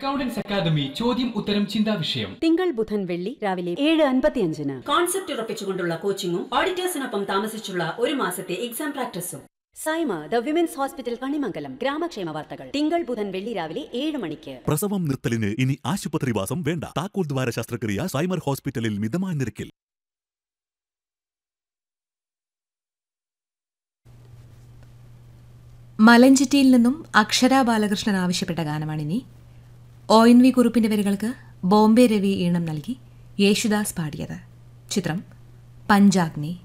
accountants academy ചോദ്യം ഉത്തരം ചിന്താ വിഷയം തിങ്കൾ ബുധൻ വെള്ളി രാവിലെ ഏഴ് അൻപത്തിയഞ്ചിന് കോൺസെപ്റ്റ് ഉറപ്പിച്ചുകൊണ്ടുള്ള കോച്ചിങ്ങും ഓഡിറ്റേഴ്സിനൊപ്പം താമസിച്ചുള്ള ഒരു മാസത്തെ എക്സാം പ്രാക്ടീസും Saima the women's hospital Kanimangalam ഗ്രാമക്ഷേമ വാർത്തകൾ തിങ്കൾ ബുധൻ വെള്ളി രാവിലെ ഏഴ് മണിക്ക് പ്രസവം നിർത്തലിന് ഇനി ആശുപത്രിവാസം വേണ്ട താക്കോൽ ദ്വാര ശസ്ത്രക്രിയ സൈമർ ഹോസ്പിറ്റലിൽ മിതമായ നിരക്കിൽ മലഞ്ചിറ്റിയിൽ നിന്നും അക്ഷര ബാലകൃഷ്ണൻ ആവശ്യപ്പെട്ട ഗാനമാണിനി ഒ എൻ വി കുറുപ്പിന്റെ വരികൾക്ക് ബോംബെ രവി ഈണം നൽകി യേശുദാസ് പാടിയത് ചിത്രം പഞ്ചാഗ്നി